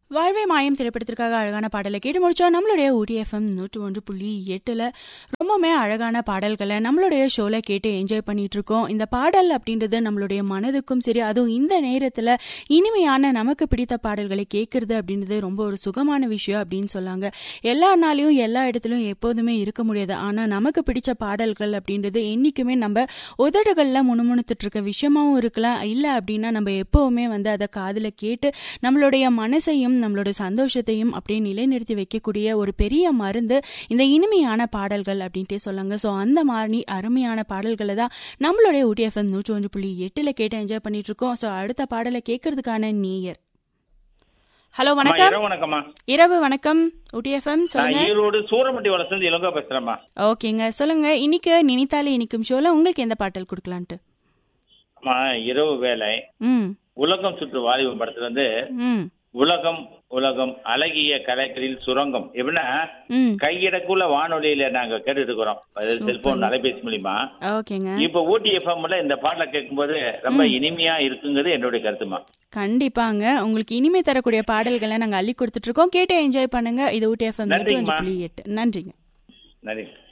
வாழ்வே மாயம் திரைப்படத்திற்காக அழகான பாடலை கேட்டு முடிச்சோம் நம்மளுடைய ஊடிஎஃப்எம் நூற்று ஒன்று புள்ளி எட்டுல ரொம்பவுமே அழகான பாடல்களை நம்மளுடைய ஷோல கேட்டு என்ஜாய் பண்ணிட்டு இருக்கோம் இந்த பாடல் அப்படின்றது நம்மளுடைய மனதுக்கும் சரி அதுவும் இந்த நேரத்துல இனிமையான நமக்கு பிடித்த பாடல்களை கேட்கறது அப்படின்றது ரொம்ப ஒரு சுகமான விஷயம் அப்படின்னு சொல்லாங்க எல்லா நாளையும் எல்லா இடத்துலயும் எப்போதுமே இருக்க முடியாது ஆனா நமக்கு பிடிச்ச பாடல்கள் அப்படின்றது என்னைக்குமே நம்ம உதடுகள்ல முணுமுணுத்துட்டு இருக்க விஷயமாவும் இருக்கலாம் இல்ல அப்படின்னா நம்ம எப்பவுமே வந்து அதை காதுல கேட்டு நம்மளுடைய மனசையும் நம்மளோட சந்தோஷத்தையும் அப்படியே நிலைநிறுத்தி வைக்கக்கூடிய ஒரு பெரிய மருந்து இந்த இனிமையான பாடல்கள் அப்படின்ட்டே சொல்லாங்க ஸோ அந்த மாதிரி அருமையான பாடல்களை தான் நம்மளுடைய ஊட்டிஎஃப்எம் நூற்றி ஒன்று புள்ளி எட்டுல கேட்டு என்ஜாய் பண்ணிட்டு இருக்கோம் ஸோ அடுத்த பாடலை கேட்கறதுக்கான நேயர் ஹலோ அம்மா, வணக்கம் இரவு வணக்கம்மா இரவு வணக்கம் ஊட்டிஎஃப்எம் நான் சொல்லுங்க ஈரோடு சூரமட்டி வளர்ந்து இளங்கோ பேசுறேம்மா ஓகேங்க சொல்லுங்க இன்னைக்கு நினைத்தாலே இனிக்கும் ஷோல உங்களுக்கு எந்த பாடல் கொடுக்கலான்ட்டு அம்மா இரவு வேலை ம் உலகம் சுற்று வாலிபம் படத்துல வந்து ம் உலகம் உலகம் அழகிய கலைகளில் சுரங்கம் எப்படின்னா ம் கையடக்குள்ள வானொலியில நாங்க கேட்டுட்டு இருக்கிறோம் அதாவது செல்போன் அலைபேசி மூலியமா ஓகேங்க இப்ப ஊட்டி எஃப்எம்ல இந்த பாடலை கேட்கும்போது ரொம்ப இனிமையா இருக்குங்கிறது என்னுடைய கருத்துமா கண்டிப்பாங்க உங்களுக்கு இனிமை தரக்கூடிய பாடல்களை நாங்க அள்ளி கொடுத்துட்டு இருக்கோம் கேட்டு என்ஜாய் பண்ணுங்க இது ஊட்டி எஃப்எம் நன்றிங்கம்மா. புள்ளி எட்டு நன்றிங்க நன்றி